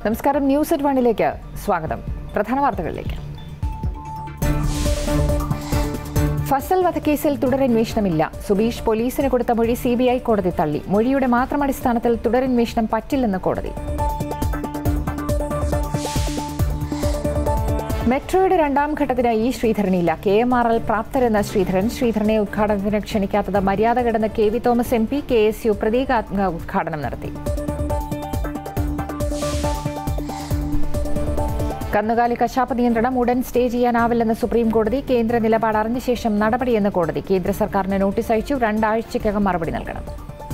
നമസ്കാരം news at വണ്ണിലേക്ക് സ്വാഗതം പ്രധാന വാർത്തകളിലേക്ക് ഫസൽ വധക്കേസിൽ തുടരന്വേഷണമില്ല സുബീഷ് പോലീസിന് കൊടുത്ത മൊഴി സി ബി ഐ കോടതി തള്ളി മൊഴിയുടെ മാത്രം അടിസ്ഥാനത്തിൽ തുടരന്വേഷണം പറ്റില്ലെന്ന് കോടതി മെട്രോയുടെ രണ്ടാം ഘട്ടത്തിന് ഈ ശ്രീധരനില്ല കെ എം ആർ എൽ പ്രാപ്തരെന്ന ശ്രീധരൻ ശ്രീധരനെ ഉദ്ഘാടനത്തിന് ക്ഷണിക്കാത്തത് മര്യാദ കിടന്ന് K V Thomas M P K S U പ്രതീകാത്മക ഉദ്ഘാടനം നടത്തി കന്നുകാലി കശാപ്പ് നിയന്ത്രണം ഉടൻ സ്റ്റേ ചെയ്യാനാവില്ലെന്ന് സുപ്രീം കോടതി കേന്ദ്ര നിലപാട് അറിഞ്ഞ ശേഷം നടപടിയെന്ന് കോടതി കേന്ദ്ര സർക്കാരിന് നോട്ടീസ് അയച്ചു രണ്ടാഴ്ചയ്ക്കകം മറുപടി നൽകണം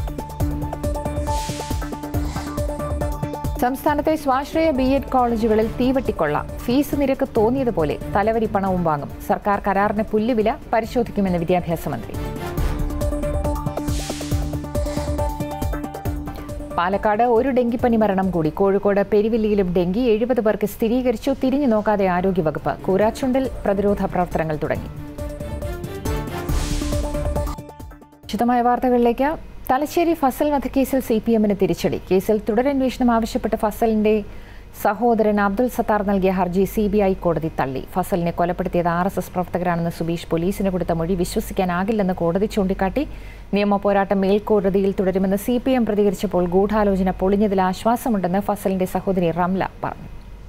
സംസ്ഥാനത്തെ സ്വാശ്രയ ബി എഡ് കോളേജുകളിൽ തീവട്ടിക്കൊള്ള ഫീസ് നിരക്ക് തോന്നിയതുപോലെ തലവരി പണവും വാങ്ങും സർക്കാർ കരാറിന് പുല്ലുവില പരിശോധിക്കുമെന്ന് വിദ്യാഭ്യാസ മന്ത്രി പാലക്കാട് ഒരു ഡെങ്കിപ്പനി മരണം കൂടി കോഴിക്കോട് പെരുവില്ലിയിലും ഡെങ്കി എഴുപത് പേർക്ക് സ്ഥിരീകരിച്ചു തിരിഞ്ഞു നോക്കാതെ ആരോഗ്യവകുപ്പ് കൂരാച്ചുണ്ടിൽ പ്രതിരോധ പ്രവർത്തനങ്ങൾ തുടങ്ങി വിശദമായ വാർത്തകളിലേക്ക് തലശ്ശേരി ഫസൽ വധക്കേസിൽ സി പി എമ്മിന് തിരിച്ചടി കേസിൽ തുടരന്വേഷണം ആവശ്യപ്പെട്ട് ഫസലിന്റെ സഹോദരൻ അബ്ദുൾ സത്താർ നൽകിയ ഹർജി സി ബി ഐ കോടതി തള്ളി ഫസലിനെ കൊലപ്പെടുത്തിയത് ആർ എസ് എസ് പ്രവർത്തകരാണെന്ന് സുബീഷ് പോലീസിന് കൊടുത്ത മൊഴി വിശ്വസിക്കാനാകില്ലെന്ന് കോടതി ചൂണ്ടിക്കാട്ടി നിയമ പോരാട്ടം മേൽക്കോടതിയിൽ തുടരുമെന്ന് സി പി എം പ്രതികരിച്ചപ്പോൾ ഗൂഢാലോചന പൊളിഞ്ഞതിൽ ആശ്വാസമുണ്ടെന്ന് ഫസലിന്റെ സഹോദരി റംല പറഞ്ഞു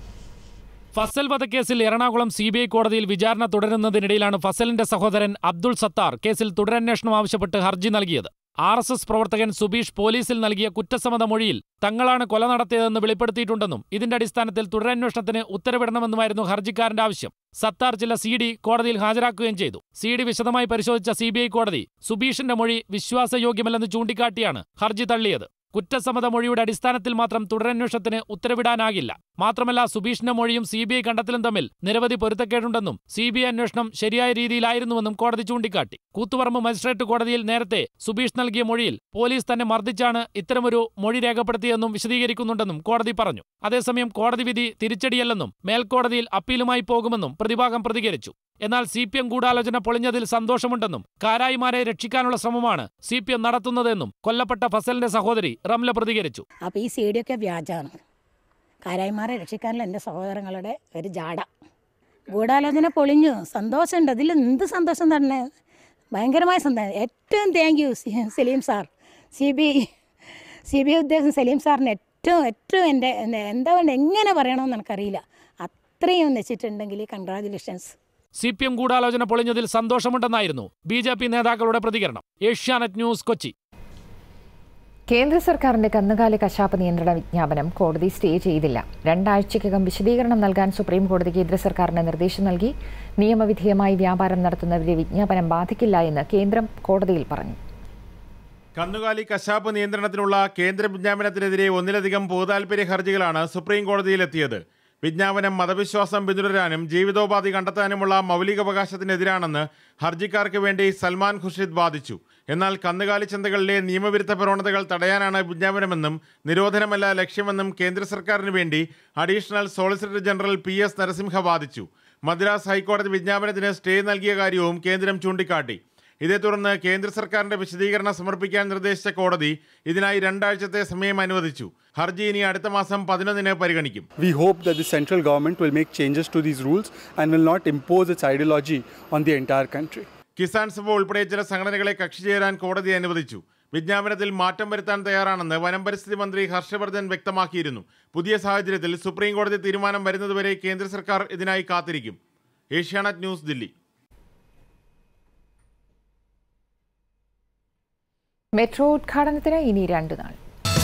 ഫസൽ വധക്കേസിൽ എറണാകുളം സി ബി ഐ കോടതിയിൽ വിചാരണ തുടരുന്നതിനിടയിലാണ് ഫസലിന്റെ സഹോദരൻ അബ്ദുൾ സത്താർ കേസിൽ തുടരന്വേഷണം ആവശ്യപ്പെട്ട് ഹർജി നൽകിയത് ആർ എസ് എസ് പ്രവർത്തകൻ സുബീഷ് പോലീസിൽ നൽകിയ കുറ്റസമ്മത മൊഴിയിൽ തങ്ങളാണ് കൊല നടത്തിയതെന്ന് വെളിപ്പെടുത്തിയിട്ടുണ്ടെന്നും ഇതിന്റെ അടിസ്ഥാനത്തിൽ തുടരന്വേഷണത്തിന് ഉത്തരവിടണമെന്നുമായിരുന്നു ഹർജിക്കാരന്റെ ആവശ്യം സത്താർ ചില സി ഡി കോടതിയിൽ ഹാജരാക്കുകയും ചെയ്തു സി ഡി വിശദമായി പരിശോധിച്ച സി കോടതി സുബീഷിന്റെ മൊഴി വിശ്വാസയോഗ്യമല്ലെന്ന് ചൂണ്ടിക്കാട്ടിയാണ് ഹർജി തള്ളിയത് കുറ്റസമ്മത മൊഴിയുടെ അടിസ്ഥാനത്തിൽ മാത്രം തുടരന്വേഷണത്തിന് ഉത്തരവിടാനാകില്ല മാത്രമല്ല സുബീഷിന്റെ മൊഴിയും സി ബി ഐ കണ്ടെത്തലും തമ്മിൽ നിരവധി പൊരുത്തക്കേടുണ്ടെന്നും സി ബി ഐ അന്വേഷണം ശരിയായ രീതിയിലായിരുന്നുവെന്നും കോടതി ചൂണ്ടിക്കാട്ടി കൂത്തുപറമ്പ് മജിസ്ട്രേറ്റ് കോടതിയിൽ നേരത്തെ സുബീഷ് നൽകിയ മൊഴിയിൽ പോലീസ് തന്നെ മർദ്ദിച്ചാണ് ഇത്തരമൊരു മൊഴി രേഖപ്പെടുത്തിയതെന്നും വിശദീകരിക്കുന്നുണ്ടെന്നും കോടതി പറഞ്ഞു അതേസമയം കോടതി വിധി തിരിച്ചടിയല്ലെന്നും മേൽക്കോടതിയിൽ അപ്പീലുമായി പോകുമെന്നും പ്രതിഭാഗം പ്രതികരിച്ചു എന്നാൽ സി പി എം ഗൂഢാലോചന പൊളിഞ്ഞതിൽ സന്തോഷമുണ്ടെന്നും കാരായിമാരെ രക്ഷിക്കാനുള്ള ശ്രമമാണ് സി പി എം നടത്തുന്നതെന്നും കൊല്ലപ്പെട്ട ഫസലിന്റെ സഹോദരി റംല പ്രതികരിച്ചു അപ്പോൾ ഈ സി ഡിയൊക്കെ വ്യാജമാണ് കാരായിമാരെ രക്ഷിക്കാനുള്ള എൻ്റെ സഹോദരങ്ങളുടെ ഒരു ജാട ഗൂഢാലോചന പൊളിഞ്ഞു സന്തോഷമുണ്ട് അതിൽ എന്ത് സന്തോഷം തന്നെ ഭയങ്കരമായ സന്തോഷം ഏറ്റവും thank you Saleem sir C B C B I ഉദ്യോഗസ്ഥൻ സലീം സാറിന് ഏറ്റവും ഏറ്റവും എൻ്റെ എൻ്റെ- എന്താ വേണ്ട എങ്ങനെ പറയണമെന്ന് എനിക്കറിയില്ല അത്രയും വെച്ചിട്ടുണ്ടെങ്കിൽ കൺഗ്രാജുലേഷൻസ് സി പി എം ഗൂഢാലോചന പൊളിഞ്ഞതിൽ സന്തോഷമുണ്ടെന്നായിരുന്നു ബി ജെ പി നേതാക്കളുടെ പ്രതികരണം ഏഷ്യാനെറ്റ് ന്യൂസ് കൊച്ചി കേന്ദ്ര സർക്കാരിന്റെ കന്നുകാലി കശാപ്പ് നിയന്ത്രണ വിജ്ഞാപനം കോടതി സ്റ്റേ ചെയ്തില്ല രണ്ടാഴ്ചയ്ക്കകം വിശദീകരണം നൽകാൻ സുപ്രീം കോടതി കേന്ദ്ര സർക്കാരിന് നിർദ്ദേശം നൽകി നിയമവിധേയമായി വ്യാപാരം നടത്തുന്നവരെ വിജ്ഞാപനം ബാധിക്കില്ല എന്ന് കേന്ദ്രം കോടതിയിൽ പറഞ്ഞു കന്നുകാലി കശാപ്പ് നിയന്ത്രണത്തിനുള്ള കേന്ദ്ര വിജ്ഞാപനത്തിനെതിരെ ഒന്നിലധികം പൊതുതാൽപര്യ ഹർജികളാണ് സുപ്രീം കോടതിയിലെത്തിയത് വിജ്ഞാപനം മതവിശ്വാസം പിന്തുടരാനും ജീവിതോപാധി കണ്ടെത്താനുമുള്ള മൗലികാവകാശത്തിനെതിരാണെന്ന് ഹർജിക്കാർക്ക് വേണ്ടി സൽമാൻ ഖുർഷിദ് വാദിച്ചു എന്നാൽ കന്നുകാലി ചന്തകളിലെ നിയമവിരുദ്ധ പ്രവണതകൾ തടയാനാണ് വിജ്ഞാപനമെന്നും നിരോധനമല്ല ലക്ഷ്യമെന്നും കേന്ദ്ര സർക്കാരിന് വേണ്ടി additional solicitor general P S Narasimha വാദിച്ചു മദ്രാസ് ഹൈക്കോടതി വിജ്ഞാപനത്തിന് സ്റ്റേ നൽകിയ കാര്യവും കേന്ദ്രം ചൂണ്ടിക്കാട്ടി ഇതേ തുടർന്ന് കേന്ദ്ര സർക്കാരിന്റെ വിശദീകരണം സമർപ്പിക്കാൻ നിർദ്ദേശിച്ച കോടതി ഇതിനായി രണ്ടാഴ്ചത്തെ സമയം അനുവദിച്ചു ഹർജി ഇനി അടുത്ത മാസം പതിനൊന്നിന് പരിഗണിക്കും We hope that the central government will make changes to these rules and will not impose its ideology on the entire country. Kisan സഭ ഉൾപ്പെടെ ചില സംഘടനകളെ കക്ഷി ചേരാൻ കോടതി അനുവദിച്ചു വിജ്ഞാപനത്തിൽ മാറ്റം വരുത്താൻ തയ്യാറാണെന്ന് വനം പരിസ്ഥിതി മന്ത്രി ഹർഷവർദ്ധൻ വ്യക്തമാക്കിയിരുന്നു പുതിയ സാഹചര്യത്തിൽ സുപ്രീം കോടതി തീരുമാനം വരുന്നതുവരെ കേന്ദ്ര സർക്കാർ ഇതിനായി കാത്തിരിക്കും ഏഷ്യാനെറ്റ് ന്യൂസ് ദില്ലി മെട്രോ ഉദ്ഘാടനത്തിന് ഇനി രണ്ടു നാൾ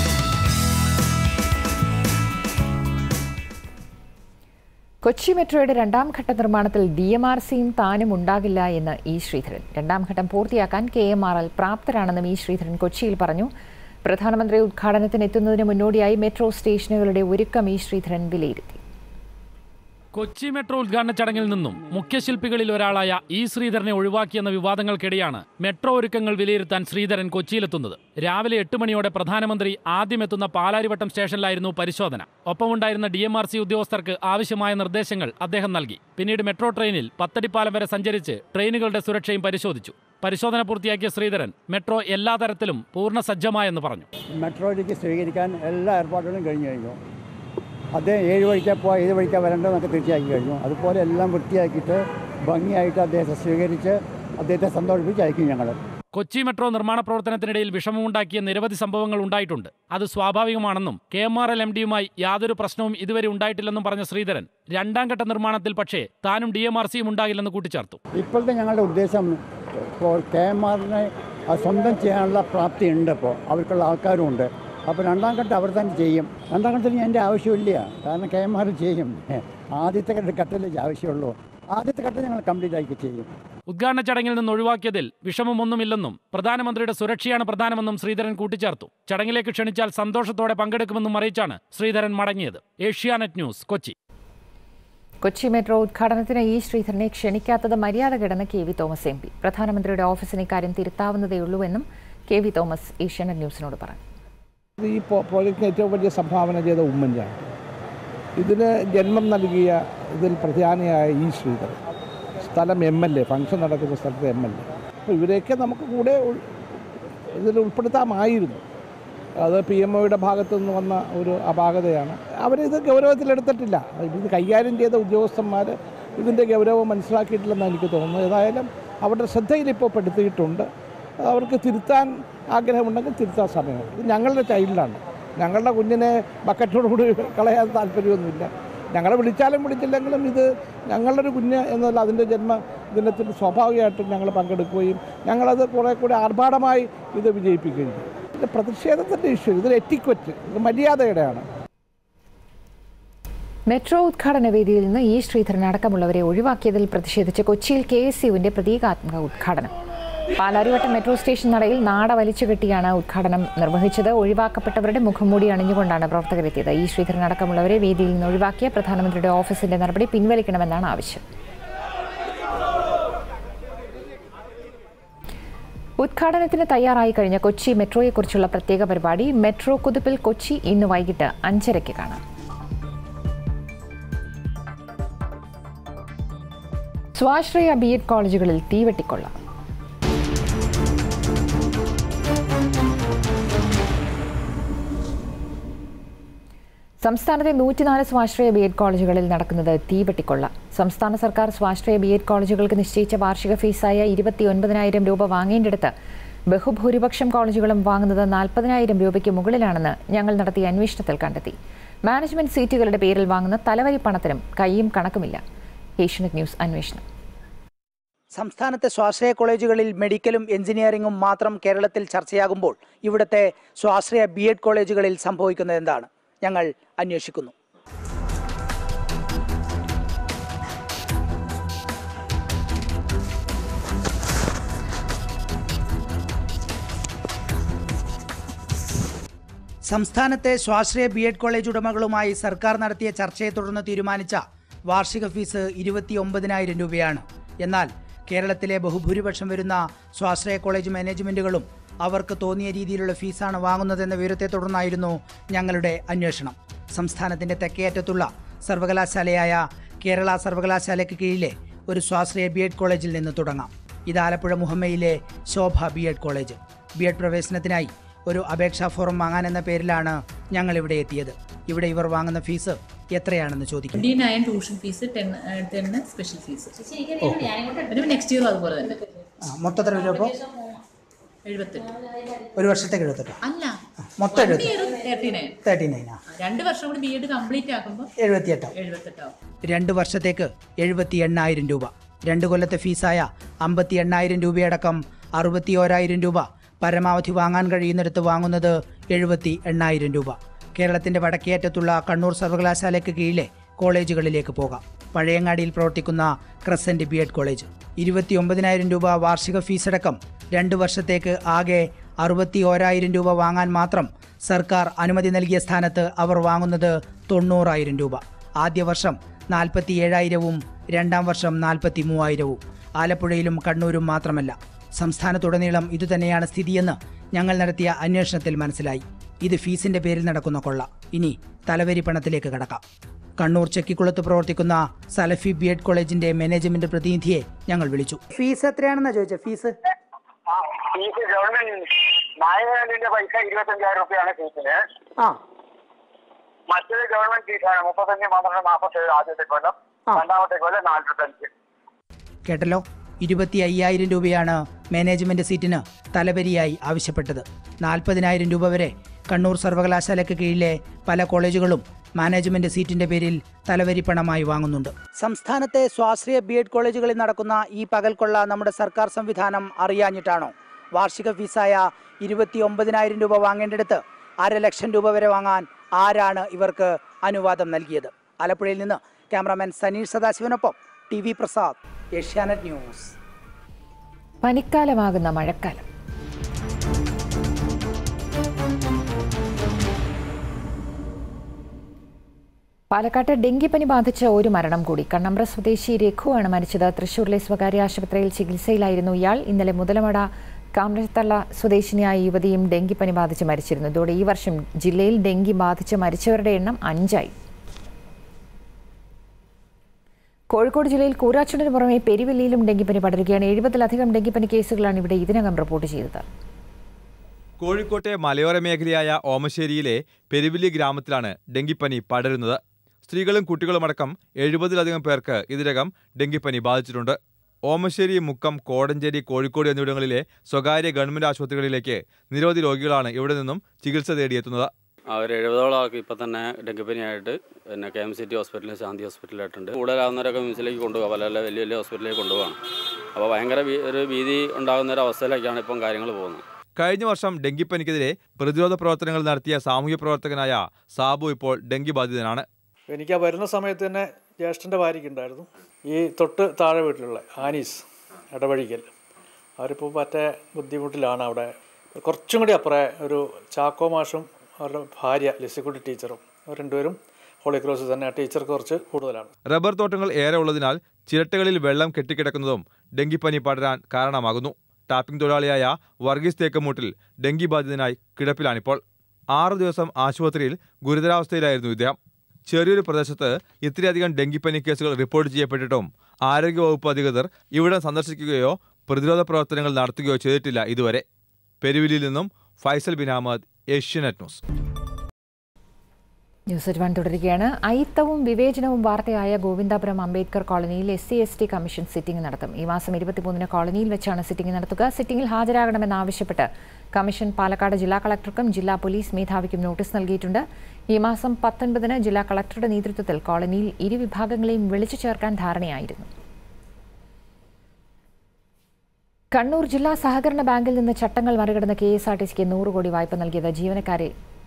കൊച്ചി മെട്രോയുടെ രണ്ടാം ഘട്ട നിർമ്മാണത്തിൽ ഡി എം ആർ സിയും താനും ഉണ്ടാകില്ല എന്ന് ഇ ശ്രീധരൻ രണ്ടാം ഘട്ടം പൂർത്തിയാക്കാൻ കെ എം ആർ എൽ പ്രാപ്തരാണെന്നും ഇ ശ്രീധരൻ കൊച്ചിയിൽ പറഞ്ഞു പ്രധാനമന്ത്രി ഉദ്ഘാടനത്തിന് എത്തുന്നതിന് മുന്നോടിയായി മെട്രോ സ്റ്റേഷനുകളുടെ ഒരുക്കം ഇ ശ്രീധരൻ വിലയിരുത്തി കൊച്ചി മെട്രോ ഉദ്ഘാടന ചടങ്ങിൽ നിന്നും മുഖ്യശില്പികളിൽ ഒരാളായ ഇ ശ്രീധരനെ ഒഴിവാക്കിയെന്ന വിവാദങ്ങൾക്കിടെയാണ് മെട്രോ ഒരുക്കങ്ങൾ വിലയിരുത്താൻ ശ്രീധരൻ കൊച്ചിയിലെത്തുന്നത് രാവിലെ എട്ട് മണിയോടെ പ്രധാനമന്ത്രി ആദ്യമെത്തുന്ന പാലാരിവട്ടം സ്റ്റേഷനിലായിരുന്നു പരിശോധന ഒപ്പമുണ്ടായിരുന്ന ഡി എം ആർ സി ഉദ്യോഗസ്ഥർക്ക് ആവശ്യമായ നിർദ്ദേശങ്ങൾ അദ്ദേഹം നൽകി പിന്നീട് മെട്രോ ട്രെയിനിൽ പത്തടിപ്പാലം വരെ സഞ്ചരിച്ച് ട്രെയിനുകളുടെ സുരക്ഷയും പരിശോധിച്ചു പരിശോധന പൂർത്തിയാക്കിയ ശ്രീധരൻ മെട്രോ എല്ലാ തരത്തിലും പൂർണ്ണ സജ്ജമായെന്ന് പറഞ്ഞു മെട്രോയിലേക്ക് സ്വീകരിക്കാൻ എല്ലാ ഏർപ്പാടുകളും കഴിഞ്ഞു കഴിഞ്ഞു അദ്ദേഹം ഏഴ് വഴിക്കാണ് പോവാ ഏത് വഴിക്കാണ് വരേണ്ടതെന്നൊക്കെ തീർച്ചയാക്കി കഴിഞ്ഞു അതുപോലെ എല്ലാം വൃത്തിയാക്കിയിട്ട് ഭംഗിയായിട്ട് അദ്ദേഹത്തെ സ്വീകരിച്ച് അദ്ദേഹത്തെ സന്തോഷിപ്പിച്ച് അയക്കും ഞങ്ങൾ കൊച്ചി മെട്രോ നിർമ്മാണ പ്രവർത്തനത്തിനിടയിൽ വിഷമമുണ്ടാക്കിയ നിരവധി സംഭവങ്ങൾ ഉണ്ടായിട്ടുണ്ട് അത് സ്വാഭാവികമാണെന്നും K M R L M ഡിയുമായി യാതൊരു പ്രശ്നവും ഇതുവരെ ഉണ്ടായിട്ടില്ലെന്നും പറഞ്ഞ ശ്രീധരൻ രണ്ടാം ഘട്ട നിർമ്മാണത്തിൽ പക്ഷേ താനും ഡി എം ആർ സിയും ഉണ്ടാകില്ലെന്ന് കൂട്ടിച്ചേർത്തു ഇപ്പോഴത്തെ ഞങ്ങളുടെ ഉദ്ദേശം ഇപ്പോൾ കെ എം ആറിനെ സ്വന്തം ചെയ്യാനുള്ള പ്രാപ്തി ഉണ്ട് ഇപ്പോൾ അവർക്കുള്ള ആൾക്കാരും ഉണ്ട് അപ്പോൾ രണ്ടാം ഘട്ടം അവർ തന്നെ ചെയ്യും രണ്ടാം ഘട്ടത്തിന് എൻ്റെ ആവശ്യമില്ല കാരണം കെ എം ആർ ചെയ്യും ആദ്യത്തെ ഘട്ടത്തിലേ ആവശ്യമുള്ളൂ ആദ്യത്തെ ഘട്ടം ഞങ്ങൾ കംപ്ലീറ്റ് ആക്കി ചെയ്യും ഉദ്ഘാടന ചടങ്ങിൽ നിന്ന് ഒഴിവാക്കിയതിൽ വിഷമമൊന്നുമില്ലെന്നും പ്രധാനമന്ത്രിയുടെ സുരക്ഷയാണ് പ്രധാനമെന്നും ശ്രീധരൻ കൂട്ടിച്ചേർത്തു ചടങ്ങിലേക്ക് ക്ഷണിച്ചാൽ സന്തോഷത്തോടെ പങ്കെടുക്കുമെന്നും അറിയിച്ചാണ് ശ്രീധരൻ മടങ്ങിയത് ഏഷ്യാനെറ്റ് ന്യൂസ് കൊച്ചി കൊച്ചി മെട്രോ ഉദ്ഘാടനത്തിന് ഇ ശ്രീധരനെ ക്ഷണിക്കാത്തത് മര്യാദകേടെന്ന് K V Thomas M P പ്രധാനമന്ത്രിയുടെ ഓഫീസിന് ഇക്കാര്യം തിരുത്താവുന്നതേയുള്ളൂവെന്നും കെ വി തോമസ് ഏഷ്യാനെറ്റ് ന്യൂസിനോട് പറഞ്ഞു ഈ പ്രോ- പ്രോജക്റ്റിന് ഏറ്റവും വലിയ സംഭാവന ചെയ്ത ഉമ്മൻചാണ്ടി ഇതിന് ജന്മം നൽകിയ ഇതിൽ പ്രധാനിയായ ഈ ശ്രീധരൻ സ്ഥലം എം എൽ എ ഫംഗ്ഷൻ നടക്കുന്ന സ്ഥലത്തെ എം എൽ എ അപ്പോൾ ഇവരെയൊക്കെ നമുക്ക് കൂടെ ഉൾ- ഇതിൽ ഉൾപ്പെടുത്താമായിരുന്നു അത് പി എം ഒയുടെ ഭാഗത്തു നിന്ന് വന്ന ഒരു അപാകതയാണ് അവരിത് ഗൗരവത്തിലെടുത്തിട്ടില്ല ഇത് കൈകാര്യം ചെയ്ത ഉദ്യോഗസ്ഥന്മാർ ഇതിൻ്റെ ഗൗരവം മനസ്സിലാക്കിയിട്ടില്ലെന്നാണ് എനിക്ക് തോന്നുന്നത് ഏതായാലും അവരുടെ ശ്രദ്ധയിൽ ഇപ്പോൾ പെടുത്തിയിട്ടുണ്ട് അവർക്ക് തിരുത്താൻ ആഗ്രഹമുണ്ടെങ്കിൽ തിരുത്താൻ സമയമുണ്ട് ഇത് ഞങ്ങളുടെ ചൈൽഡാണ് ഞങ്ങളുടെ കുഞ്ഞിനെ ബക്കറ്റോടുകൂടി കളയാൻ താല്പര്യമൊന്നുമില്ല ഞങ്ങളെ വിളിച്ചാലും വിളിച്ചില്ലെങ്കിലും ഇത് ഞങ്ങളുടെ ഒരു കുഞ്ഞ് എന്നുള്ള അതിൻ്റെ ജന്മദിനത്തിൽ സ്വാഭാവികമായിട്ടും ഞങ്ങൾ പങ്കെടുക്കുകയും ഞങ്ങളത് കുറേ കൂടി ആർഭാടമായി ഇത് വിജയിപ്പിക്കുകയും ചെയ്യും ഇത് പ്രതിഷേധത്തിൻ്റെ ഇഷ്യൂ ഇതൊരു എറ്റിക്വറ്റ് ഇത് മര്യാദയുടെയാണ് മെട്രോ ഉദ്ഘാടന വേദിയിൽ നിന്ന് ഇ ശ്രീധരൻ അടക്കമുള്ളവരെ ഒഴിവാക്കിയതിൽ പ്രതിഷേധിച്ച് കൊച്ചിയിൽ കെ എസ് യുവിന്റെ പ്രതീകാത്മക ഉദ്ഘാടനം പാലാരിവട്ടം മെട്രോ സ്റ്റേഷൻ നടയിൽ നാട വലിച്ചു കെട്ടിയാണ് ഉദ്ഘാടനം നിർവഹിച്ചത് ഒഴിവാക്കപ്പെട്ടവരുടെ മുഖംമൂടി അണിഞ്ഞുകൊണ്ടാണ് പ്രവർത്തകരെത്തിയത് ഇ ശ്രീധരൻ അടക്കമുള്ളവരെ വേദിയിൽ നിന്ന് ഒഴിവാക്കിയ പ്രധാനമന്ത്രിയുടെ ഓഫീസിന്റെ നടപടി പിൻവലിക്കണമെന്നാണ് ആവശ്യം ഉദ്ഘാടനത്തിന് തയ്യാറായി കഴിഞ്ഞ കൊച്ചി മെട്രോയെക്കുറിച്ചുള്ള പ്രത്യേക പരിപാടി മെട്രോ കുതിപ്പിൽ കൊച്ചി ഇന്ന് വൈകിട്ട് അഞ്ചരയ്ക്ക് കാണാം സ്വാശ്രയ ബി എഡ് കോളേജുകളിൽ തീവെട്ടിക്കൊള്ള സംസ്ഥാനത്തെ നൂറ്റിനാല് സ്വാശ്രയ ബി എഡ് കോളേജുകളിൽ നടക്കുന്നത് തീവെട്ടിക്കൊള്ള സംസ്ഥാന സർക്കാർ സ്വാശ്രയ ബി എഡ് കോളേജുകൾക്ക് നിശ്ചയിച്ച വാർഷിക ഫീസായ ഇരുപത്തി ഒൻപതിനായിരം രൂപ വാങ്ങേണ്ടിടത്ത് ബഹുഭൂരിപക്ഷം കോളേജുകളും വാങ്ങുന്നത് നാൽപ്പതിനായിരം രൂപയ്ക്ക് മുകളിലാണെന്ന് ഞങ്ങൾ നടത്തിയ അന്വേഷണത്തിൽ കണ്ടെത്തി മാനേജ്മെന്റ് സീറ്റുകളുടെ പേരിൽ വാങ്ങുന്ന തലവരി പണത്തിനും കൈയും കണക്കുമില്ല ഏഷ്യനെറ്റ് ന്യൂസ് അന്വേഷണം സംസ്ഥാനത്തെ സ്വാശ്രയ കോളേജുകളിൽ മെഡിക്കലും എഞ്ചിനീയറിംഗും മാത്രം കേരളത്തിൽ ചർച്ചയാകുമ്പോൾ ഇവിടുത്തെ സ്വാശ്രയ ബി എഡ് കോളേജുകളിൽ സംഭവിക്കുന്നത് എന്താണ് ഞങ്ങൾ അന്വേഷിക്കുന്നു സംസ്ഥാനത്തെ സ്വാശ്രയ ബി എഡ് കോളേജ് ഉടമകളുമായി സർക്കാർ നടത്തിയ ചർച്ചയെ തുടർന്ന് തീരുമാനിച്ച വാർഷിക ഫീസ് ഇരുപത്തി ഒമ്പതിനായിരം രൂപയാണ് എന്നാൽ കേരളത്തിലെ ബഹുഭൂരിപക്ഷം വരുന്ന സ്വാശ്രയ കോളേജ് മാനേജ്മെന്റുകളും അവർക്ക് തോന്നിയ രീതിയിലുള്ള ഫീസാണ് വാങ്ങുന്നതെന്ന വിവരത്തെ തുടർന്നായിരുന്നു ഞങ്ങളുടെ അന്വേഷണം സംസ്ഥാനത്തിന്റെ തെക്കേയറ്റത്തുള്ള സർവകലാശാലയായ കേരള സർവകലാശാലയ്ക്ക് കീഴിലെ ഒരു സ്വാശ്രയ ബി എഡ് കോളേജിൽ നിന്ന് തുടങ്ങാം ഇത് ആലപ്പുഴ മുഹമ്മയിലെ Shobha B Ed college B Ed പ്രവേശനത്തിനായി ഒരു അപേക്ഷാ ഫോറം വാങ്ങാൻ എന്ന പേരിലാണ് ഞങ്ങൾ ഇവിടെ എത്തിയത് ഇവിടെ ഇവർ വാങ്ങുന്ന ഫീസ് എത്രയാണെന്ന് ചോദിക്കും twenty nine tuition fee ten ടെന്ന് സ്പെഷ്യൽ ഫീസ് പിന്നെ നെക്സ്റ്റ് ഇയറും അതുപോലെ തന്നെ മൊത്തത്തിൽ വരുമ്പോൾ എഴുപത്തെട്ട് ഒരു വർഷത്തേക്ക് എഴുപത്തെട്ടോ അല്ല മൊത്തം വൺ എഴുപത്തി ഇയറും തേർട്ടി നയൻ തേർട്ടി നയനാ രണ്ട് വർഷം കൂടി ബി എഡ് കംപ്ലീറ്റ് ആക്കുമ്പോൾ എഴുപത്തിയെട്ടോ എഴുപത്തെട്ടാവും രണ്ട് വർഷത്തേക്ക് എഴുപത്തി എണ്ണായിരം രൂപ രണ്ട് കൊല്ലത്തെ ഫീസായ അമ്പത്തി എണ്ണായിരം രൂപയടക്കം അറുപത്തി ഓരായിരം രൂപ പരമാവധി വാങ്ങാൻ കഴിയുന്നിടത്ത് വാങ്ങുന്നത് എഴുപത്തി എണ്ണായിരം രൂപ കേരളത്തിന്റെ വടക്കേയറ്റത്തുള്ള കണ്ണൂർ സർവകലാശാലയ്ക്ക് കീഴിലെ കോളേജുകളിലേക്ക് പോകാം പഴയങ്ങാടിയിൽ പ്രവർത്തിക്കുന്ന ക്രസന്റ് ബി എഡ് കോളേജ് ഇരുപത്തി ഒമ്പതിനായിരം രൂപ വാർഷിക ഫീസടക്കം രണ്ട് വർഷത്തേക്ക് ആകെ അറുപത്തി ഓരായിരം രൂപ വാങ്ങാൻ മാത്രം സർക്കാർ അനുമതി നൽകിയ സ്ഥാനത്ത് അവർ വാങ്ങുന്നത് തൊണ്ണൂറായിരം രൂപ ആദ്യ വർഷം നാൽപ്പത്തി ഏഴായിരവും രണ്ടാം വർഷം നാൽപ്പത്തി മൂവായിരവും ആലപ്പുഴയിലും കണ്ണൂരും മാത്രമല്ല സംസ്ഥാനത്തുടനീളം ഇതുതന്നെയാണ് സ്ഥിതിയെന്ന് ഞങ്ങൾ നടത്തിയ അന്വേഷണത്തിൽ മനസ്സിലായി ഇത് ഫീസിന്റെ പേരിൽ നടക്കുന്ന കൊള്ള ഇനി തലവരി പണത്തിലേക്ക് കടക്കാം കണ്ണൂർ ചെക്കിക്കുളത്ത് പ്രവർത്തിക്കുന്ന സലഫി ബി എഡ് കോളേജിന്റെ മാനേജ്മെന്റ് പ്രതിനിധിയെ ഞങ്ങൾ വിളിച്ചു ഫീസ് എത്രയാണെന്നാ ചോദിച്ചത് ഫീസ് ഫീസ് ഗവൺമെന്റ് മാനേജ്മെന്റിന്റെ പൈസ ഇരുപത്തഞ്ചായിരം റുപ്യാണ് ഫീസിന് ആ മറ്റൊരു ഗവൺമെന്റ് ഫീസാണ് മുപ്പത്തഞ്ച് പന്ത്രണ്ട് നാൽപ്പത്തേഴ് ആദ്യത്തെ കൊല്ലം രണ്ടാമത്തെ കൊല്ലം നാൽപ്പത്തഞ്ച് കേട്ടല്ലോ ഇരുപത്തി അയ്യായിരം രൂപയാണ് മാനേജ്മെന്റ് സീറ്റിന് തലവരിയായി ആവശ്യപ്പെട്ടത് നാൽപ്പതിനായിരം രൂപ വരെ കണ്ണൂർ സർവകലാശാലയ്ക്ക് കീഴിലെ പല കോളേജുകളും മാനേജ്മെന്റ് സീറ്റിന്റെ പേരിൽ തലവരി പണമായി വാങ്ങുന്നുണ്ട് സംസ്ഥാനത്തെ സ്വാശ്രയ ബി എഡ് കോളേജുകളിൽ നടക്കുന്ന ഈ പകൽക്കൊള്ള നമ്മുടെ സർക്കാർ സംവിധാനം അറിയാഞ്ഞിട്ടാണോ വാർഷിക ഫീസായ ഇരുപത്തി ഒമ്പതിനായിരം രൂപ വാങ്ങേണ്ടിടത്ത് അര ലക്ഷം രൂപ വരെ വാങ്ങാൻ ആരാണ് ഇവർക്ക് അനുവാദം നൽകിയത് ആലപ്പുഴയിൽ നിന്ന് ക്യാമറാമാൻ സനീഷ് സദാശിവനൊപ്പം T V Prasad Asianet news പനിക്കാലമാകുന്ന മഴക്കാലം പാലക്കാട്ട് ഡെങ്കിപ്പനി ബാധിച്ച ഒരു മരണം കൂടി കണ്ണമ്പ്ര സ്വദേശി രഘുവാണ് മരിച്ചത് തൃശൂരിലെ സ്വകാര്യ ആശുപത്രിയിൽ ചികിത്സയിലായിരുന്നു ഇയാൾ ഇന്നലെ മുതലമട കാമരത്തള്ള സ്വദേശിനിയായ യുവതിയും ഡെങ്കിപ്പനി ബാധിച്ച് മരിച്ചിരുന്നു ഇതോടെ ഈ വർഷം ജില്ലയിൽ ഡെങ്കി ബാധിച്ച് മരിച്ചവരുടെ എണ്ണം അഞ്ചായി കോഴിക്കോട് ജില്ലയിൽ കൂരാച്ചുണ്ടിന് പുറമെ പെരുവല്ലിയിലും ഡെങ്കിപ്പനി പടരുകയാണ് എഴുപതിലധികം ഡെങ്കിപ്പനി കേസുകളാണ് ഇവിടെ ഇതിനകം റിപ്പോർട്ട് ചെയ്തത് കോഴിക്കോട്ടെ മലയോര മേഖലയായ ഓമശ്ശേരിയിലെ പെരുവില്ലി ഗ്രാമത്തിലാണ് ഡെങ്കിപ്പനി പടരുന്നത് സ്ത്രീകളും കുട്ടികളുമടക്കം എഴുപതിലധികം പേർക്ക് ഇതിനകം ഡെങ്കിപ്പനി ബാധിച്ചിട്ടുണ്ട് ഓമശ്ശേരി മുക്കം കോടഞ്ചേരി കോഴിക്കോട് എന്നിവിടങ്ങളിലെ സ്വകാര്യ ഗവൺമെന്റ് ആശുപത്രികളിലേക്ക് നിരവധി രോഗികളാണ് ഇവിടെ നിന്നും ചികിത്സ തേടിയെത്തുന്നത് അവർ എഴുപതോളം ആൾക്ക് ഇപ്പം തന്നെ ഡെങ്കിപ്പനിയായിട്ട് പിന്നെ കെ എം സി ടി ഹോസ്പിറ്റലിൽ ശാന്തി ഹോസ്പിറ്റലായിട്ടുണ്ട് കൂടുതലാവുന്നവരൊക്കെ മിംസിലേക്ക് കൊണ്ടുപോകാം പല പല വലിയ വലിയ ഹോസ്പിറ്റലിലേക്ക് കൊണ്ടുപോകാം അപ്പോൾ ഭയങ്കര ഭീ- ഒരു ഭീതി ഉണ്ടാകുന്ന ഒരു അവസ്ഥയിലേക്കാണ് ഇപ്പം കാര്യങ്ങൾ പോകുന്നത് കഴിഞ്ഞ വർഷം ഡെങ്കിപ്പനിക്കെതിരെ പ്രതിരോധ പ്രവർത്തനങ്ങൾ നടത്തിയ സാമൂഹ്യ പ്രവർത്തകനായ സാബു ഇപ്പോൾ ഡെങ്കി ബാധിതനാണ് എനിക്ക് ആ വരുന്ന സമയത്ത് തന്നെ ജ്യേഷ്ഠൻ്റെ ഭാര്യയ്ക്കുണ്ടായിരുന്നു ഈ തൊട്ട് താഴെ വീട്ടിലുള്ള ആനീസ് ഇടവഴിക്കൽ അവരിപ്പോൾ മറ്റേ ബുദ്ധിമുട്ടിലാണ് അവിടെ കുറച്ചും കൂടി അപ്പുറേ ഒരു ചാക്കോ മാഷും അവരുടെ ഭാര്യ ലിസിക്കുട്ടി ടീച്ചറും അവർ രണ്ടുപേരും ഹോളി ക്രോസ് തന്നെ ആ ടീച്ചർക്ക് കുറച്ച് കൂടുതലാണ് റബ്ബർ തോട്ടങ്ങൾ ഏറെ ഉള്ളതിനാൽ ചിരട്ടകളിൽ വെള്ളം കെട്ടിക്കിടക്കുന്നതും ഡെങ്കിപ്പനി പടരാൻ കാരണമാകുന്നു ടാപ്പിംഗ് തൊഴിലാളിയായ വർഗീസ് തേക്കമൂട്ടിൽ ഡെങ്കി ബാധിതനായി കിടപ്പിലാണിപ്പോൾ ആറു ദിവസം ആശുപത്രിയിൽ ഗുരുതരാവസ്ഥയിലായിരുന്നു ഇദ്ദേഹം ചെറിയൊരു പ്രദേശത്ത് ഇത്രയധികം ഡെങ്കിപ്പനി കേസുകൾ റിപ്പോർട്ട് ചെയ്യപ്പെട്ടിട്ടും ആരോഗ്യവകുപ്പ് അധികൃതർ ഇവിടം സന്ദർശിക്കുകയോ പ്രതിരോധ പ്രവർത്തനങ്ങൾ നടത്തുകയോ ചെയ്തിട്ടില്ല ഇതുവരെ പെരുവിലിയിൽ നിന്നും Faisal bin Ahmed Asianet news news at one തുടരുകയാണ് അയിത്തവും വിവേചനവും വാർത്തയായ ഗോവിന്ദാപുരം അംബേദ്കർ കോളനിയിൽ S C S T commission sitting നടത്തും ഈ മാസം ഇരുപത്തിമൂന്നിന് കോളനിയിൽ വെച്ചാണ് സിറ്റിംഗ് നടത്തുക സിറ്റിംഗിൽ ഹാജരാകണമെന്നാവശ്യപ്പെട്ട് കമ്മീഷൻ പാലക്കാട് ജില്ലാ കളക്ടർക്കും ജില്ലാ പോലീസ് മേധാവിക്കും നോട്ടീസ് നൽകിയിട്ടുണ്ട് ഈ മാസം പത്തൊൻപതിന് ജില്ലാ കളക്ടറുടെ നേതൃത്വത്തിൽ കോളനിയിൽ ഇരുവിഭാഗങ്ങളെയും വിളിച്ചു ചേർക്കാൻ ധാരണയായിരുന്നു കണ്ണൂർ ജില്ലാ സഹകരണ ബാങ്കിൽ നിന്ന് ചട്ടങ്ങൾ മറികടന്ന് കെ എസ് ആർ ടി സിക്ക് നൂറ് കോടി വായ്പ നൽകിയത് ജീവനക്കാരെ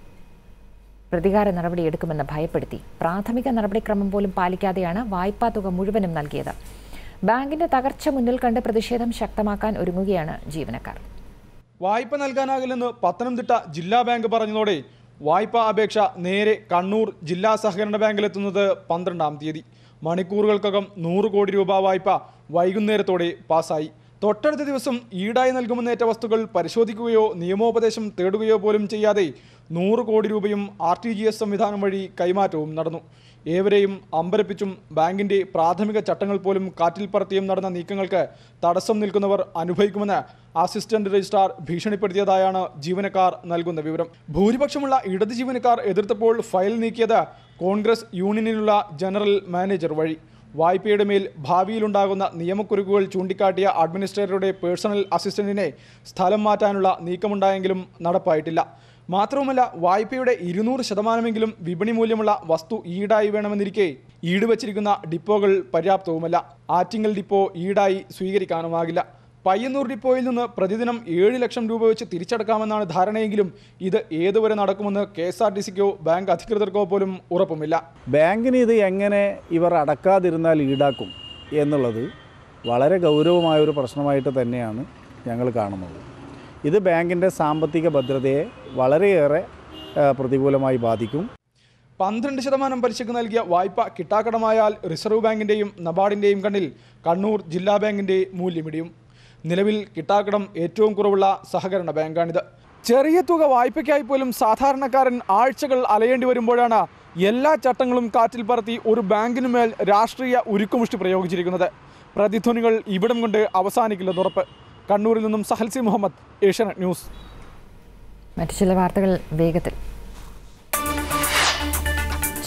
പ്രതികാര നടപടിയെടുക്കുമെന്ന് ഭയപ്പെടുത്തി പ്രാഥമിക നടപടിക്രമം പോലും പാലിക്കാതെയാണ് വായ്പാ തുക മുഴുവനും നൽകിയത് ബാങ്കിന്റെ തകർച്ച മുന്നിൽ കണ്ട് പ്രതിഷേധം ശക്തമാക്കാൻ ഒരുങ്ങുകയാണ് ജീവനക്കാർ വായ്പ നൽകാനാകില്ലെന്ന് പത്തനംതിട്ട ജില്ലാ ബാങ്ക് പറഞ്ഞതോടെ വായ്പാ അപേക്ഷ നേരെ കണ്ണൂർ ജില്ലാ സഹകരണ ബാങ്കിലെത്തുന്നത് പന്ത്രണ്ടാം തീയതി മണിക്കൂറുകൾക്കകം നൂറ് കോടി രൂപ വായ്പ വൈകുന്നേരത്തോടെ പാസായി തൊട്ടടുത്ത ദിവസം ഈടായി നൽകുമെന്നേറ്റ വസ്തുക്കൾ പരിശോധിക്കുകയോ നിയമോപദേശം തേടുകയോ പോലും ചെയ്യാതെ നൂറ് കോടി രൂപയും ആർ ടി ജി എസ് സംവിധാനം വഴി കൈമാറ്റവും നടന്നു ഏവരെയും അമ്പരപ്പിച്ചും ബാങ്കിന്റെ പ്രാഥമിക ചട്ടങ്ങൾ പോലും കാറ്റിൽ പറത്തിയും നടന്ന നീക്കങ്ങൾക്ക് തടസ്സം നിൽക്കുന്നവർ അനുഭവിക്കുമെന്ന് അസിസ്റ്റന്റ് രജിസ്ട്രാർ ഭീഷണിപ്പെടുത്തിയതായാണ് ജീവനക്കാർ നൽകുന്ന വിവരം ഭൂരിപക്ഷമുള്ള ഇടത് ജീവനക്കാർ എതിർത്തപ്പോൾ ഫയൽ നീക്കിയത് കോൺഗ്രസ് യൂണിയനിലുള്ള ജനറൽ മാനേജർ വഴി വായ്പയുടെ മേൽ ഭാവിയിലുണ്ടാകുന്ന നിയമക്കുരുക്കുകൾ ചൂണ്ടിക്കാട്ടിയ അഡ്മിനിസ്ട്രേറ്ററുടെ പേഴ്സണൽ അസിസ്റ്റന്റിനെ സ്ഥലം മാറ്റാനുള്ള നീക്കമുണ്ടായെങ്കിലും നടപ്പായിട്ടില്ല മാത്രവുമല്ല വായ്പയുടെ ഇരുന്നൂറ് ശതമാനമെങ്കിലും വിപണി മൂല്യമുള്ള വസ്തു ഈടായി വേണമെന്നിരിക്കെ ഈട് വച്ചിരിക്കുന്ന ഡിപ്പോകൾ പര്യാപ്തവുമല്ല ആറ്റിങ്ങൽ ഡിപ്പോ ഈടായി സ്വീകരിക്കാനുമാകില്ല പയ്യന്നൂർ ഡിപ്പോയിൽ നിന്ന് പ്രതിദിനം ഏഴ് ലക്ഷം രൂപ വെച്ച് തിരിച്ചടക്കാമെന്നാണ് ധാരണയെങ്കിലും ഇത് ഏതുവരെ നടക്കുമെന്ന് കെ എസ് ആർ ടി സിക്കോ ബാങ്ക് അധികൃതർക്കോ പോലും ഉറപ്പുമില്ല ബാങ്കിന് ഇത് എങ്ങനെ ഇവർ അടക്കാതിരുന്നാൽ ഈടാക്കും എന്നുള്ളത് വളരെ ഗൗരവമായ ഒരു പ്രശ്നമായിട്ട് തന്നെയാണ് ഞങ്ങൾ കാണുന്നത് ഇത് ബാങ്കിൻ്റെ സാമ്പത്തിക ഭദ്രതയെ വളരെയേറെ ആ, പ്രതികൂലമായി ബാധിക്കും പന്ത്രണ്ട് ശതമാനം പലിശക്ക് നൽകിയ വായ്പ കിട്ടാക്കടമായാൽ റിസർവ് ബാങ്കിന്റെയും നബാർഡിന്റെയും കണ്ണിൽ കണ്ണൂർ ജില്ലാ ബാങ്കിന്റെ മൂല്യമിടിയും നിലവിൽ കിട്ടാക്കടം ഏറ്റവും കുറവുള്ള സഹകരണ ബാങ്കാണിത് ചെറിയ തുക വായ്പയ്ക്കായി പോലും സാധാരണക്കാരൻ ആഴ്ചകൾ അലയേണ്ടി വരുമ്പോഴാണ് എല്ലാ ചട്ടങ്ങളും കാറ്റിൽ പറത്തി ഒരു ബാങ്കിനു മേൽ രാഷ്ട്രീയ ഉരുക്കുമുഷ്ടി പ്രയോഗിച്ചിരിക്കുന്നത് പ്രതിധ്വനികൾ ഇവിടം കൊണ്ട് അവസാനിക്കില്ലെന്ന് ഉറപ്പ് കണ്ണൂരിൽ നിന്നും സഹൽസി മുഹമ്മദ് ഏഷ്യാനെറ്റ് ന്യൂസ് മറ്റു ചില വാർത്തകൾ വേഗത്തിൽ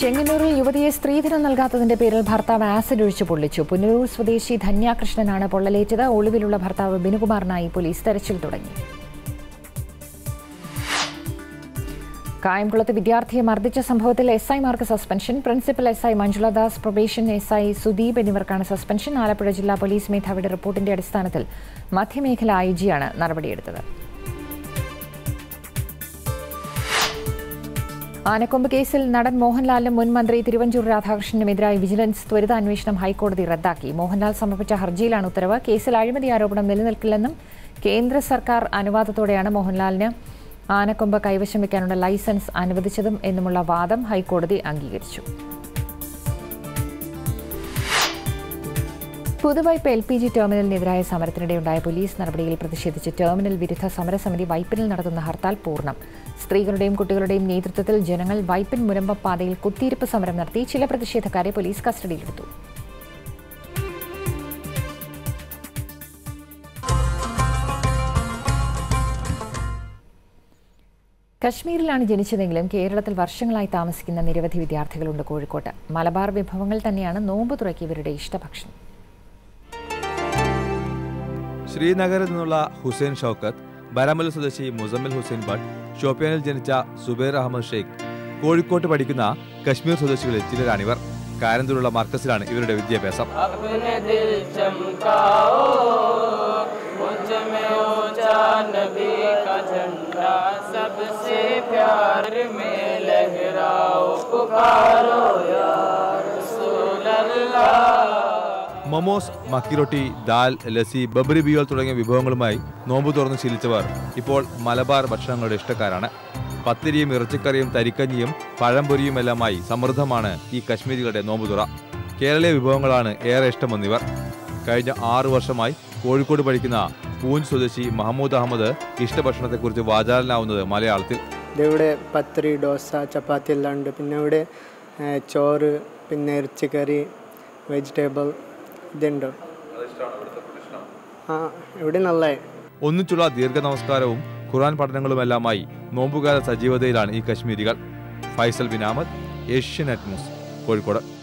ചെങ്ങന്നൂരിൽ യുവതിയെ സ്ത്രീധനം നൽകാത്തതിന്റെ പേരിൽ ഭർത്താവ് ആസിഡ് ഒഴിച്ചു പൊള്ളിച്ചു പുനലൂർ സ്വദേശി ധന്യാകൃഷ്ണനാണ് പൊള്ളലേറ്റത് ഒളിവിലുള്ള ഭർത്താവ് ബിനുകുമാറിനായി പോലീസ് തെരച്ചിൽ തുടങ്ങി കായംകുളത്ത് വിദ്യാർത്ഥിയെ മർദ്ദിച്ച സംഭവത്തിൽ എസ് ഐമാർക്ക് suspension principal S I Manjuladas probation S I Sudeep എന്നിവർക്കാണ് സസ്പെൻഷൻ ആലപ്പുഴ ജില്ലാ പോലീസ് മേധാവിയുടെ റിപ്പോർട്ടിന്റെ അടിസ്ഥാനത്തിൽ മധ്യമേഖല ഐ ജിയാണ് നടപടിയെടുത്തത് ആനക്കൊമ്പ് കേസിൽ നടൻ മോഹൻലാലിനും മുൻ മന്ത്രി തിരുവഞ്ചൂർ രാധാകൃഷ്ണനുമെതിരായ വിജിലൻസ് ത്വരിതാന്വേഷണം ഹൈക്കോടതി റദ്ദാക്കി മോഹൻലാൽ സമർപ്പിച്ച ഹർജിയിലാണ് ഉത്തരവ് കേസിൽ അഴിമതി ആരോപണം നിലനിൽക്കില്ലെന്നും കേന്ദ്ര സർക്കാർ അനുവാദത്തോടെയാണ് മോഹൻലാലിന് ആനക്കൊമ്പ് കൈവശം വയ്ക്കാനുള്ള ലൈസൻസ് അനുവദിച്ചതും എന്നുമുള്ള വാദം ഹൈക്കോടതി അംഗീകരിച്ചു പുതുവൈപ്പ് എൽ പി ജി ടെർമിനലിനെതിരായ സമരത്തിനിടെയുണ്ടായ പോലീസ് നടപടിയിൽ പ്രതിഷേധിച്ച് ടെർമിനൽ വിരുദ്ധ സമരസമിതി വൈപ്പിനിൽ നടത്തുന്ന ഹർത്താൽ പൂർണ്ണം സ്ത്രീകളുടെയും കുട്ടികളുടെയും നേതൃത്വത്തിൽ ജനങ്ങൾ വൈപ്പിൻ മുരമ്പ പാതയിൽ കുത്തിയിരിപ്പ് സമരം നടത്തി ചില പ്രതിഷേധക്കാരെ പോലീസ് കസ്റ്റഡിയിലെടുത്തു കശ്മീരിലാണ് ജനിച്ചതെങ്കിലും കേരളത്തിൽ വർഷങ്ങളായി താമസിക്കുന്ന നിരവധി വിദ്യാർത്ഥികളുണ്ട് കോഴിക്കോട്ട് മലബാർ വിഭവങ്ങൾ തന്നെയാണ് നോമ്പ് തുറക്കി ഇവരുടെ ഇഷ്ടഭക്ഷണം ശ്രീനഗറിൽ നിന്നുള്ള ഹുസൈൻ ഷൗക്കത്ത് ബരാമല സ്വദേശി മുസമ്മിൽ ഹുസൈൻ ഭട്ട് ഷോപ്പിയാനിൽ ജനിച്ച സുബൈർ അഹമ്മദ് ഷെയ്ഖ് കോഴിക്കോട്ട് പഠിക്കുന്ന കശ്മീർ സ്വദേശികളിൽ ചിലരാണിവർ കാരന്തൂരുള്ള മാർക്കസിലാണ് ഇവരുടെ വിദ്യാഭ്യാസം अपने दिल चमकाओ मुझ में ऊंचा नबी का झंडा सबसे प्यार में लहराओ पुकारो या रसूल अल्लाह മൊമോസ് മക്കിറൊട്ടി ദാൽ ലസി ബബറി ബിയോൾ തുടങ്ങിയ വിഭവങ്ങളുമായി നോമ്പ് തുറന്ന് ശീലിച്ചവർ ഇപ്പോൾ മലബാർ ഭക്ഷണങ്ങളുടെ ഇഷ്ടക്കാരാണ് പത്തിരിയും ഇറച്ചിക്കറിയും തരിക്കഞ്ഞിയും പഴംപൊരിയുമെല്ലാമായി സമൃദ്ധമാണ് ഈ കശ്മീരികളുടെ നോമ്പുതുറ കേരളീയ വിഭവങ്ങളാണ് ഏറെ ഇഷ്ടമെന്നിവർ കഴിഞ്ഞ ആറു വർഷമായി കോഴിക്കോട് പഠിക്കുന്ന പൂഞ്ച് സ്വദേശി മഹമ്മൂദ് അഹമ്മദ് ഇഷ്ടഭക്ഷണത്തെക്കുറിച്ച് വാചാലനാവുന്നത് മലയാളത്തിൽ ഇവിടെ പത്തിരി ദോശ ചപ്പാത്തി എല്ലാം ഉണ്ട് പിന്നെ ഇവിടെ ഏ, ചോറ് പിന്നെ ഇറച്ചിക്കറി വെജിറ്റബിൾ ഇതുണ്ട് ആ ഇവിടെ നല്ല ഒന്നിച്ചുള്ള ദീർഘ നമസ്കാരവും ഖുറാൻ പഠനങ്ങളുമെല്ലാമായി നോമ്പുകാല സജീവതയിലാണ് ഈ കശ്മീരികൾ ഫൈസൽ ബിൻ അഹമ്മദ് ഏഷ്യൻ ന്യൂസ് കോഴിക്കോട്